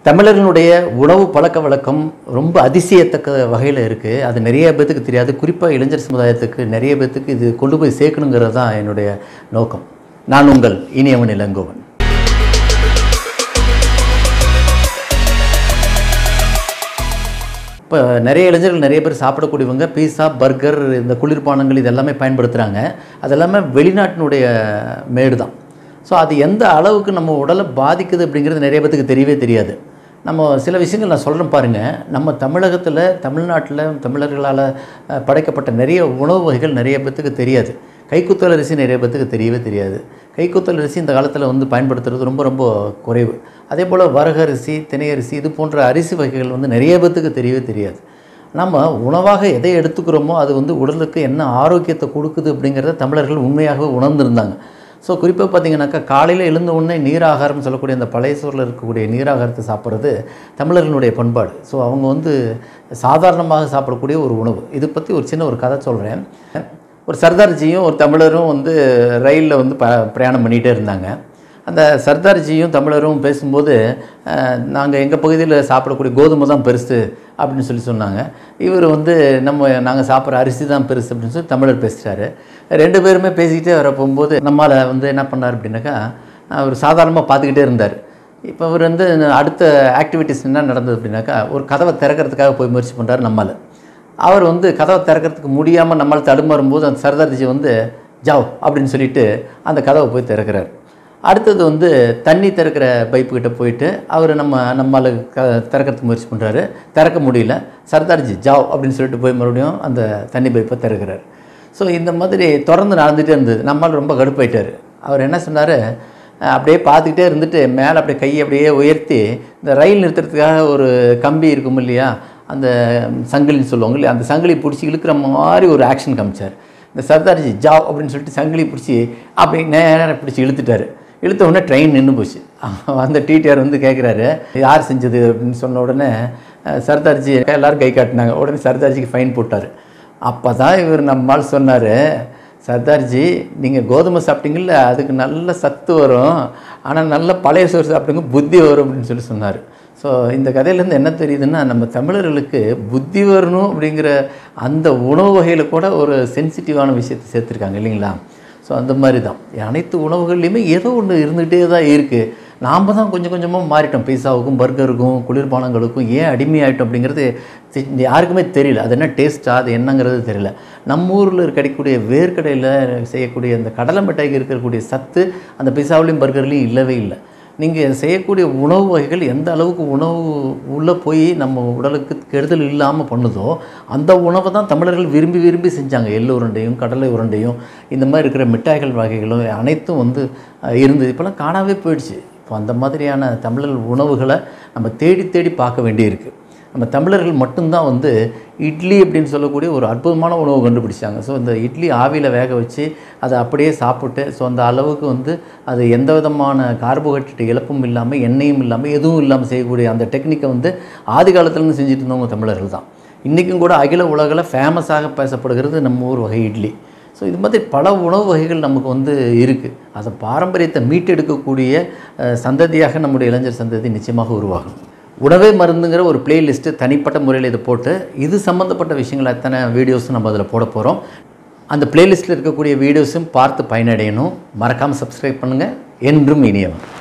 தமிழர்களுடைய உணவு பழக்க வழக்கம் ரொம்ப அதிசயத்தக்க வகையில் இருக்குது அது நிறைய பேத்துக்கு தெரியாது குறிப்பாக இளைஞர் சமுதாயத்துக்கு நிறைய பேத்துக்கு இது கொண்டு போய் சேர்க்கணுங்கிறது தான் என்னுடைய நோக்கம் நான் உங்கள் இனியவன் இளங்கோவன் இப்போ நிறைய இளைஞர்கள் நிறைய பேர் சாப்பிடக்கூடியவங்க பீஸா பர்கர் இந்த குளிர்பானங்கள் இது எல்லாமே பயன்படுத்துகிறாங்க அது எல்லாமே வெளிநாட்டினுடைய மேடு தான் ஸோ அது எந்த அளவுக்கு நம்ம உடலை பாதிக்குது அப்படிங்கிறது நிறைய பேத்துக்கு தெரியவே தெரியாது நம்ம சில விஷயங்கள் நான் சொல்கிறேன் பாருங்கள் நம்ம தமிழகத்தில் தமிழ்நாட்டில் தமிழர்களால் அஹ், படைக்கப்பட்ட நிறைய உணவு வகைகள் நிறைய பேத்துக்கு தெரியாது கைக்குத்தல் அரிசி நிறைய பேத்துக்கு தெரியவே தெரியாது கைக்குத்தல் அரிசி இந்த காலத்தில் வந்து பயன்படுத்துறது ரொம்ப ரொம்ப குறைவு அதே போல் வரகரிசி திணையரிசி இது போன்ற அரிசி வகைகள் வந்து நிறைய பேத்துக்கு தெரியவே தெரியாது நம்ம உணவாக எதை எடுத்துக்கிறோமோ அது வந்து உடலுக்கு என்ன ஆரோக்கியத்தை கொடுக்குது அப்படிங்கிறத தமிழர்கள் உண்மையாகவே உணர்ந்திருந்தாங்க ஸோ குறிப்பாக பார்த்தீங்கன்னாக்கா காலையில் எழுந்த உடனே நீராகாரம் சொல்லக்கூடிய அந்த பழைய சோறில் இருக்கக்கூடிய நீராகாரத்தை சாப்பிட்றது தமிழர்களுடைய பண்பாடு ஸோ அவங்க வந்து சாதாரணமாக சாப்பிடக்கூடிய ஒரு உணவு இது பற்றி ஒரு சின்ன ஒரு கதை சொல்கிறேன் ஒரு சர்தார்ஜியும் ஒரு தமிழரும் வந்து ரயிலில் வந்து ப பிரயாணம் பண்ணிகிட்டே இருந்தாங்க அந்த சர்தார்ஜியும் தமிழரும் பேசும்போது நாங்கள் எங்கள் பகுதியில் சாப்பிடக்கூடிய கோதுமை தான் பெருசு அப்படின்னு சொல்லி சொன்னாங்க இவர் வந்து நம்ம நாங்கள் சாப்பிட்ற அரிசி தான் பெருசு அப்படின்னு சொல்லி தமிழர் பேசுகிறாரு ரெண்டு பேருமே பேசிக்கிட்டே வர போகும்போது நம்மால் வந்து என்ன பண்ணார் அப்படின்னாக்கா அவர் சாதாரணமாக பார்த்துக்கிட்டே இருந்தார் இப்போ அவர் வந்து அடுத்த ஆக்டிவிட்டீஸ் என்ன நடந்தது அப்படின்னாக்கா ஒரு கதவை திறக்கிறதுக்காக போய் முயற்சி பண்ணுறாரு நம்மால் அவர் வந்து கதவை திறக்கிறதுக்கு முடியாமல் நம்மளால் தடுமாறும் போது அந்த சர்தார்ஜி வந்து ஜாவ் அப்படின்னு சொல்லிட்டு அந்த கதவை போய் திறக்கிறார் அடுத்தது வந்து தண்ணி திறக்கிற பைப்பு கிட்ட போயிட்டு அவர் நம்ம நம்மால் க திறக்கிறதுக்கு முயற்சி பண்ணுறாரு திறக்க முடியல சர்தார்ஜி ஜாவ் அப்படின்னு சொல்லிட்டு போய் மறுபடியும் அந்த தண்ணி பைப்பை திறக்கிறார் ஸோ இந்த மாதிரி தொடர்ந்து நடந்துகிட்டே இருந்தது நம்மால் ரொம்ப கடுப்பாயிட்டார் அவர் என்ன சொன்னார் அப்படியே பார்த்துக்கிட்டே இருந்துட்டு மேலே அப்படியே கையை அப்படியே உயர்த்தி இந்த ரயில் நிறுத்துறதுக்காக ஒரு கம்பி இருக்கும் இல்லையா அந்த சங்கிலின்னு சொல்லுவாங்க இல்லையா அந்த சங்கிலி பிடிச்சி இழுக்கிற மாதிரி ஒரு ஆக்ஷன் காமிச்சார் இந்த சர்தார்ஜி ஜாவ் அப்படின்னு சொல்லிட்டு சங்கிலி பிடிச்சி அப்படி நேரம் பிடிச்சி இழுத்துட்டாரு இழுத்த உடனே ட்ரெயின் நின்று போச்சு அந்த டிடிஆர் வந்து கேட்குறாரு யார் செஞ்சது அப்படின்னு சொன்ன உடனே அஹ், சர்தார்ஜி எல்லாரும் கை காட்டினாங்க உடனே சர்தார்ஜிக்கு ஃபைன் போட்டார் அப்போ தான் இவர் நம்மால் சொன்னார் சர்தார்ஜி நீங்கள் கோதுமை சாப்பிட்டீங்கல்ல அதுக்கு நல்ல சத்து வரும் ஆனால் நல்ல பழைய சோறு சாப்பிடுங்க புத்தி வரும் அப்படின்னு சொல்லி சொன்னார் ஸோ இந்த கதையிலேருந்து என்ன தெரியுதுன்னா நம்ம தமிழர்களுக்கு புத்தி வரணும் அப்படிங்கிற அந்த உணவு வகையில் கூட ஒரு சென்சிட்டிவான விஷயத்தை சேர்த்துருக்காங்க இல்லைங்களா ஸோ அந்த மாதிரி தான் அனைத்து உணவுகள்லையுமே ஏதோ ஒன்று இருந்துகிட்டே தான் இருக்குது நாம் தான் கொஞ்சம் கொஞ்சமாக மாறிட்டோம் பீஸாவுக்கும் பர்கருக்கும் குளிர்பானங்களுக்கும் ஏன் அடிமையாயிட்டோம் அப்படிங்கிறது தி- யாருக்குமே தெரியல அது என்ன டேஸ்ட்டா அது என்னங்கிறது தெரியல நம்ம ஊரில் கிடைக்கக்கூடிய வேர்க்கடையில் செய்யக்கூடிய அந்த கடலை மிட்டாய்க்கு இருக்கக்கூடிய சத்து அந்த பீஸாவிலையும் பர்கர்லையும் இல்லவே இல்லை நீங்கள் செய்யக்கூடிய உணவு வகைகள் எந்த அளவுக்கு உணவு உள்ளே போய் நம்ம உடலுக்கு கெடுதல் இல்லாமல் பண்ணுதோ அந்த உணவை தான் தமிழர்கள் விரும்பி விரும்பி செஞ்சாங்க எள்ளு உருண்டையும் கடலை உருண்டையும் இந்த மாதிரி இருக்கிற மிட்டாய்கள் வகைகளும் அனைத்தும் வந்து அஹ், இருந்தது இப்போலாம் காணாவே போயிடுச்சு இப்போ அந்த மாதிரியான தமிழர் உணவுகளை நம்ம தேடி தேடி பார்க்க வேண்டியிருக்கு நம்ம தமிழர்கள் மட்டும்தான் வந்து இட்லி அப்படின்னு சொல்லக்கூடிய ஒரு அற்புதமான உணவு கண்டுபிடிச்சாங்க ஸோ இந்த இட்லி ஆவியில் வேக வச்சு அதை அப்படியே சாப்பிட்டு ஸோ அந்த அளவுக்கு வந்து அது எந்த விதமான கார்போஹைட்ரேட் இழப்பும் இல்லாமல் எண்ணெயும் இல்லாமல் எதுவும் இல்லாமல் செய்யக்கூடிய அந்த டெக்னிக்கை வந்து ஆதி காலத்துலேருந்து செஞ்சுட்டு இருந்தவங்க தமிழர்கள் தான் இன்றைக்கும் கூட அகில உலகில் ஃபேமஸாக பேசப்படுகிறது நம்ம ஊர் வகை இட்லி ஸோ இது மாதிரி பல உணவு வகைகள் நமக்கு வந்து இருக்குது அதை பாரம்பரியத்தை மீட்டெடுக்கக்கூடிய அஹ், சந்ததியாக நம்முடைய இளைஞர் சந்ததி நிச்சயமாக உருவாகும் உணவே மருந்துங்கிற ஒரு பிளேலிஸ்ட்டு தனிப்பட்ட முறையில் இதை போட்டு இது சம்மந்தப்பட்ட விஷயங்கள் அத்தனை வீடியோஸும் நம்ம அதில் போட போகிறோம் அந்த பிளேலிஸ்ட்டில் இருக்கக்கூடிய வீடியோஸும் பார்த்து பயனடையணும் மறக்காமல் சப்ஸ்கிரைப் பண்ணுங்கள் என்றும் இனியவன்